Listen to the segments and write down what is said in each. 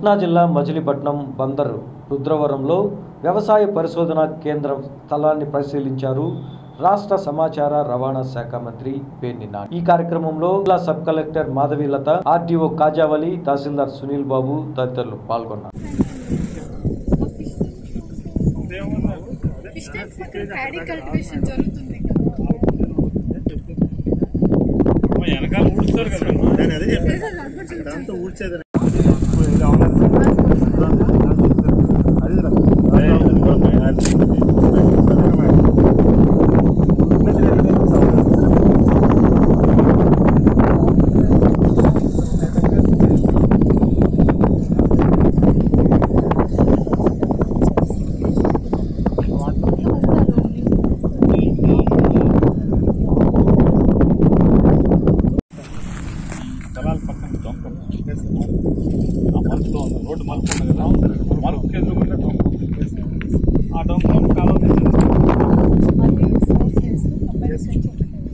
కృష్ణా జిల్లా మచిలీపట్నం బందరు రుద్రవరంలో వ్యవసాయ పరిశోధన కేంద్రం స్థలాన్ని పరిశీలించారు రాష్ట్ర సమాచార రవాణా శాఖ మంత్రి పేర్ని నాని ఈ కార్యక్రమంలో జిల్లా sub collector Madhavilatha RDO Kajavali తహసీల్దార్ సునీల్ బాబు తదితరులు పాల్గొన్నారు ఫిష్ ట్యాంక్స్ పక్కన ప్యాడీ కల్టివేషన్ జరుగుతుంది వెనకాల ఊడుస్తారు కదా నేను అదే చెప్పాను కదా అనుకుంటున్నాను. దాంతో ఊడ్చేది స్థలాల పక్కన డొంక ఆ మలుపులో ఉంది రోడ్డు మలుపు ఉంది కదా మలుపుకి ఎదురుకుంటే డొంక ఆ డొంకలో కాలం మళ్ళీ సోర్స్ చేస్తూ కంబైన్ చేసి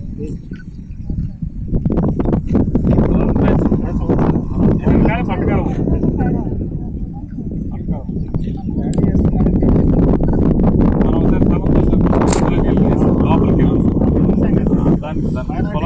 వెనకాల పక్కగా ఉంది పక్కగా ఉంది. మనం ఒకసారి స్థలం చూసాం. లోపలికి వెళ్ళి లోపలికి వెళ్ళి దానికి దాన్ని